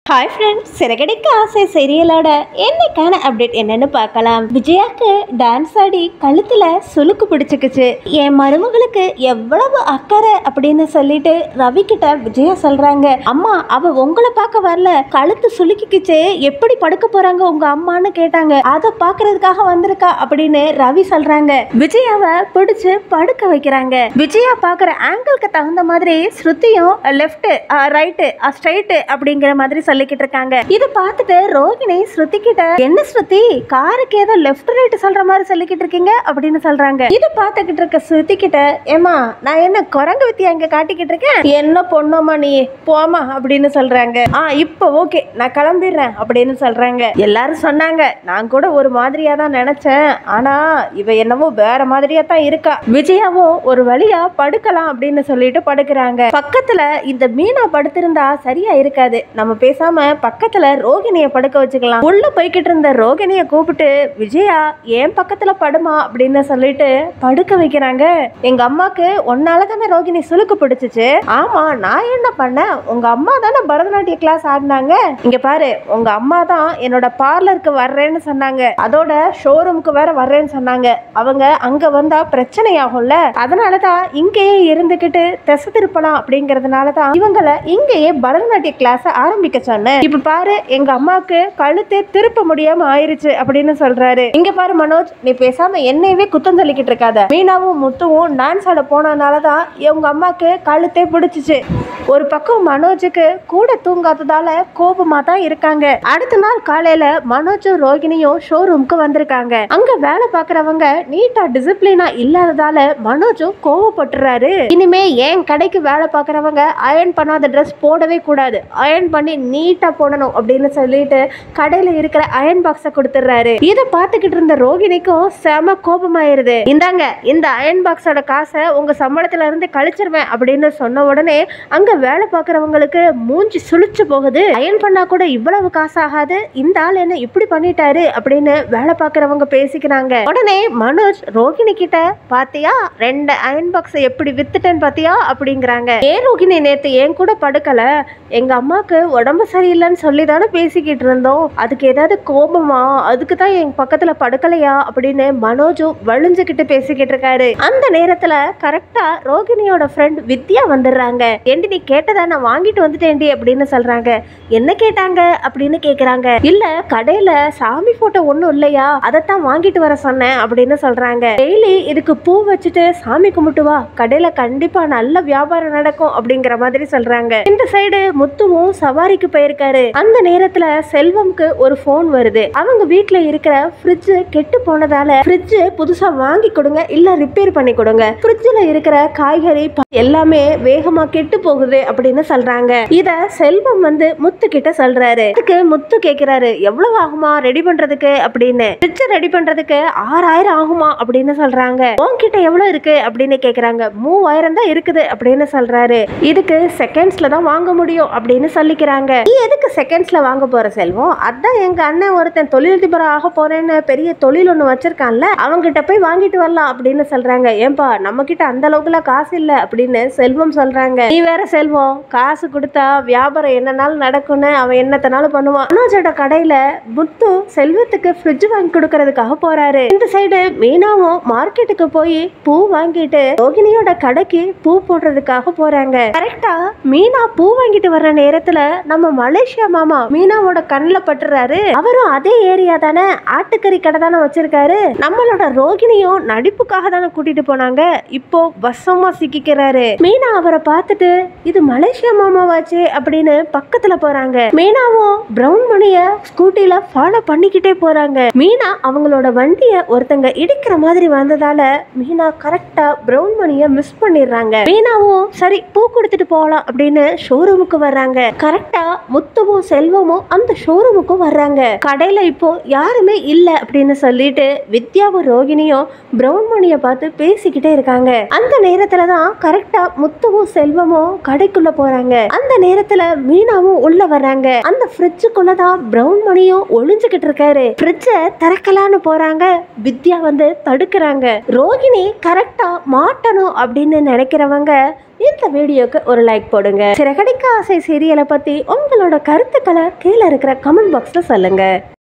hi friends சிறகடிக்க ஆசை சீரியலோட என்னைக்கான update என்னன்னு பார்க்கலாம் விஜயாக்கு டான்ஸ் ஆடி கழுத்துல சுளுக்கு பிடிச்சிக்குச்சு என் மருமகளுக்கு எவ்வளவு அக்கறை அப்படின்னு சொல்லிட்டு ரவி கிட்ட விஜயா சொல்றாங்க அம்மா அவ உங்களை பார்க்க வரல கழுத்து சுளுக்கிக்குச்சு எப்படி படுக்க போறாங்க உங்க அம்மான்னு கேட்டாங்க அதை பார்க்கறதுக்காக வந்திருக்கா அப்படின்னு ரவி சொல்றாங்க விஜயாவை பிடிச்சு படுக்க வைக்கிறாங்க விஜயா பார்க்குற ஆங்கிளுக்கு தகுந்த மாதிரி ஸ்ருதியும் லெஃப்ட் ரைட்டு ஸ்ட்ரைட்டு அப்படிங்கிற மாதிரி சொல்லிக்கிட்டு இருக்காங்க இதை பார்த்துட்டு ரோகிணி ஸ்ருதி கிட்ட என்ன ஸ்ருதி காருக்கு ஏதோ லெஃப்ட் ரைட் சொல்ற மாதிரி சொல்லிக்கிட்டு இருக்கீங்க அப்படின்னு சொல்றாங்க இதை பார்த்துக்கிட்டு இருக்க ஸ்ருதி கிட்ட ஏமா நான் என்ன குரங்கு வித்தியா இங்க காட்டிக்கிட்டு இருக்கேன் என்ன பொண்ணுமா நீ போமா அப்படின்னு சொல்றாங்க ஆ இப்போ ஓகே நான் கிளம்பிடுறேன் அப்படின்னு சொல்றாங்க எல்லாரும் சொன்னாங்க நான் கூட ஒரு மாதிரியா தான் நினைச்சேன் ஆனா இவ என்னவோ வேற மாதிரியா தான் இருக்கா விஜயாவோ ஒரு வழியா படுக்கலாம் அப்படின்னு சொல்லிட்டு படுக்கிறாங்க பக்கத்துல இந்த மீனா படுத்திருந்தா சரியா இருக்காது நம்ம பேசாம பக்கத்துல ரோகிணிய படுக்க வச்சுக்கலாம் உள்ள போய்கிட்டு இருந்த ரோகிணிய கூப்பிட்டு விஜயா ஏன் பக்கத்துல படுமா அப்படின்னு சொல்லிட்டு படுக்க வைக்கிறாங்க எங்க அம்மாக்கு உன்னால தானே ரோகிணி சுளுக்கு பிடிச்சிச்சு ஆமா நான் என்ன பண்ணேன் உங்க அம்மா தானே பரதநாட்டிய கிளாஸ் ஆடினாங்க இங்க பாரு உங்க அம்மா தான் என்னோட பார்லருக்கு வர்றேன்னு சொன்னாங்க அதோட ஷோரூமுக்கு வேற வர்றேன்னு சொன்னாங்க அவங்க அங்க வந்தா பிரச்சனை ஆகும்ல அதனாலதான் இங்கேயே இருந்துகிட்டு திசை திருப்பலாம் அப்படிங்கறதுனால தான் இவங்களை இங்கேயே பரதநாட்டிய கிளாஸ் ஆரம்பிக்க சொன்னேன் இப்ப பாரு எங்க அம்மாவுக்கு கழுத்தே திருப்ப முடியாம ஆயிருச்சு அப்படின்னு சொல்றாரு இங்க பாரு மனோஜ் நீ பேசாம என்னையவே குத்தம் சொல்லிக்கிட்டு இருக்காத மீனாவும் முத்துவும் டான்ஸ் ஆட போனதுனாலதான் இவங்க அம்மாக்கு கழுத்தே பிடிச்சிச்சு ஒரு பக்கம் மனோஜுக்கு கூட தூங்காததால கோபமா தான் இருக்காங்க அடுத்த நாள் காலையில மனோஜும் ரோகிணியும் ஷோரூம்க்கு வந்திருக்காங்க அங்க வேலை பாக்குறவங்க நீட்டா டிசிப்ளினா இல்லாததால மனோஜும் கோவப்பட்டுறாரு இனிமே என் கடைக்கு வேலை பாக்குறவங்க அயர்ன் பண்ணாத ட்ரெஸ் போடவே கூடாது அயர்ன் பண்ணி நீட்டா போடணும் அப்படின்னு சொல்லிட்டு கடையில இருக்கிற அயர்ன் பாக்ஸ கொடுத்துறாரு இதை பார்த்துக்கிட்டு இருந்த ரோகிணிக்கும் செம கோபமாயிருது இந்தாங்க இந்த அயர்ன் பாக்ஸோட காசை உங்க சம்பளத்துல இருந்து கழிச்சிருவேன் அப்படின்னு சொன்ன உடனே அங்க வேலை பார்க்குறவங்களுக்கு மூஞ்சி சுழிச்சு போகுது அயன் பண்ணா கூட இவ்வளவு காசு ஆகாது இந்த ஆள் என்ன இப்படி பண்ணிட்டாரு அப்படின்னு வேலை பார்க்குறவங்க பேசிக்கிறாங்க உடனே மனோஜ் ரோகிணி கிட்ட பாத்தியா ரெண்டு அயன் பாக்ஸை எப்படி வித்துட்டேன்னு பாத்தியா அப்படிங்கிறாங்க ஏன் ரோகிணி நேத்து என் கூட படுக்கல எங்க அம்மாக்கு உடம்பு சரியில்லைன்னு சொல்லி தானே பேசிக்கிட்டு இருந்தோம் அதுக்கு ஏதாவது கோபமா அதுக்கு தான் என் பக்கத்துல படுக்கலையா அப்படின்னு மனோஜும் வழிஞ்சுக்கிட்டு பேசிக்கிட்டு இருக்காரு அந்த நேரத்துல கரெக்டா ரோகிணியோட ஃப்ரெண்ட் வித்யா வந்துடுறாங்க ஏண்டி நீ கேட்டதா நான் வாங்கிட்டு வந்துட்டேன்டி அப்படின்னு சொல்றாங்க என்ன கேட்டாங்க அப்படின்னு கேக்குறாங்க இல்ல கடையில சாமி போட்டோ ஒண்ணும் இல்லையா அதைத்தான் வாங்கிட்டு வர சொன்னேன் அப்படின்னு சொல்றாங்க டெய்லி இதுக்கு பூ வச்சுட்டு சாமி கும்பிட்டு வா கடையில கண்டிப்பா நல்ல வியாபாரம் நடக்கும் அப்படிங்கிற மாதிரி சொல்றாங்க இந்த சைடு முத்துவும் சவாரிக்கு போயிருக்காரு அந்த நேரத்துல செல்வம்க்கு ஒரு ஃபோன் வருது அவங்க வீட்ல இருக்கிற ஃப்ரிட்ஜ் கெட்டு போனதால ஃப்ரிட்ஜ் புதுசா வாங்கி கொடுங்க இல்ல ரிப்பேர் பண்ணி கொடுங்க ஃப்ரிட்ஜ்ல இருக்கிற காய்கறி ப- எல்லாமே வேகமா கெட்டு போகுது அப்படின்னு சொல்றாங்க இத செல்வம் வந்து முத்து கிட்ட சொல்றாரு அதுக்கு முத்து கேக்குறாரு எவ்வளவு ஆகுமா ரெடி பண்றதுக்கு அப்படின்னு ஃப்ரிட்ஜ் ரெடி பண்றதுக்கு ஆறாயிரம் ஆகுமா அப்படின்னு சொல்றாங்க உன்கிட்ட எவ்வளவு இருக்கு அப்படின்னு கேக்குறாங்க மூவாயிரம் தான் இருக்குது அப்படின்னு சொல்றாரு இதுக்கு செகண்ட்ஸ்ல தான் வாங்க முடியும் அப்படின்னு சொல்லிக்கிறாங்க நீ எதுக்கு செகண்ட்ஸ்ல வாங்க போற செல்வம் அதான் எங்க அண்ணன் ஒருத்தன் தொழிலதிபர் ஆக போறேன்னு பெரிய தொழில் ஒண்ணு வச்சிருக்கான்ல அவங்கிட்ட போய் வாங்கிட்டு வரலாம் அப்படின்னு சொல்றாங்க ஏன்பா நம்ம கிட்ட அந்த அளவுக்குலாம் காசு இல்ல அப்படின்னு செல்வம் சொல்றாங்க நீ வேற செல்வம் காசு கொடுத்தா வியாபாரம் என்னனாலும் நடக்கும்னு அவன் என்னத்தனாலும் பண்ணுவான் மனோஜோட கடையில முத்து செல்வத்துக்கு ஃப்ரிட்ஜ் வாங்கி கொடுக்கறதுக்காக போறாரு இந்த சைடு மீனாவும் மார்க்கெட்டுக்கு போய் பூ வாங்கிட்டு ரோகிணியோட கடைக்கு பூ போடுறதுக்காக போறாங்க கரெக்டா மீனா பூ வாங்கிட்டு வர்ற நேரத்துல நம்ம மலேசியா மாமா மீனாவோட கண்ணில் பட்டுறாரு அவரும் அதே ஏரியா தானே ஆட்டுக்கறி கடை தானே வச்சிருக்காரு நம்மளோட ரோகிணியும் நடிப்புக்காக தானே கூட்டிட்டு போனாங்க இப்போ வசமா சிக்கிக்கிறாரு மீனா அவரை பார்த்துட்டு இது மலேசியா மாமாவாச்சே அப்படின்னு பக்கத்துல போறாங்க மீனாவும் பிரவுன் மணிய ஸ்கூட்டில ஃபாலோ பண்ணிக்கிட்டே போறாங்க மீனா அவங்களோட வண்டிய ஒருத்தங்க இடிக்கிற மாதிரி வந்ததால மீனா கரெக்டா பிரவுன் மணிய மிஸ் பண்ணிடுறாங்க மீனாவும் சரி பூ கொடுத்துட்டு போகலாம் அப்படின்னு ஷோரூமுக்கு வர்றாங்க கரெக்டா முத்துவும் செல்வமும் அந்த ஷோரூமுக்கும் வர்றாங்க கடையில இப்போ யாருமே இல்ல அப்படின்னு சொல்லிட்டு வித்யாவும் ரோகிணியும் பிரவுன் மணிய பார்த்து பேசிக்கிட்டே இருக்காங்க அந்த நேரத்துல தான் கரெக்டா முத்துவும் செல்வமும் கடைக்குள்ள போறாங்க அந்த நேரத்துல மீனாவும் உள்ள வர்றாங்க அந்த ஃப்ரிட்ஜுக்குள்ள தான் பிரவுன் மணியும் ஒளிஞ்சுக்கிட்டு இருக்காரு ஃப்ரிட்ஜை திறக்கலான்னு போறாங்க வித்யா வந்து தடுக்கிறாங்க ரோகிணி கரெக்டா மாட்டணும் அப்படின்னு நினைக்கிறவங்க இந்த வீடியோக்கு ஒரு லைக் போடுங்க சிறகடிக்க ஆசை சீரியலை பத்தி உங்களோட கருத்துக்களை கீழே இருக்கிற கமெண்ட் பாக்ஸ்ல சொல்லுங்க